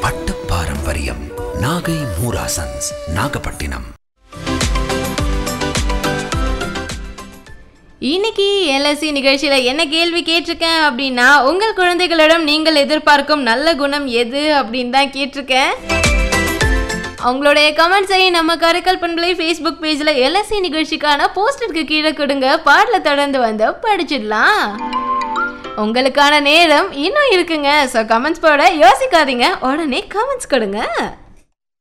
பட்டு பாரம்பரியம் நாகை மூராசன்ஸ் நாகப்பட்டினம் இன்னைக்கு எல்எஸ்சி நிகழ்ச்சியில என்ன கேள்வி கேட்டிருக்கேன் அப்படின்னா உங்கள் குழந்தைகளிடம் நீங்கள் எதிர்பார்க்கும் நல்ல குணம் எது அப்படின்னு தான் கேட்டிருக்கேன் அவங்களுடைய கமெண்ட்ஸை நம்ம கருக்கல் பண்பலை ஃபேஸ்புக் பேஜில் எல்எஸ்சி நிகழ்ச்சிக்கான போஸ்டருக்கு கீழே கொடுங்க பாடல தொடர்ந்து வந்து படிச்சிடலாம் உங்களுக்கான நேரம் இன்னும் இருக்குங்க ஸோ கமெண்ட்ஸ் போட யோசிக்காதீங்க உடனே கமெண்ட்ஸ் கொடுங்க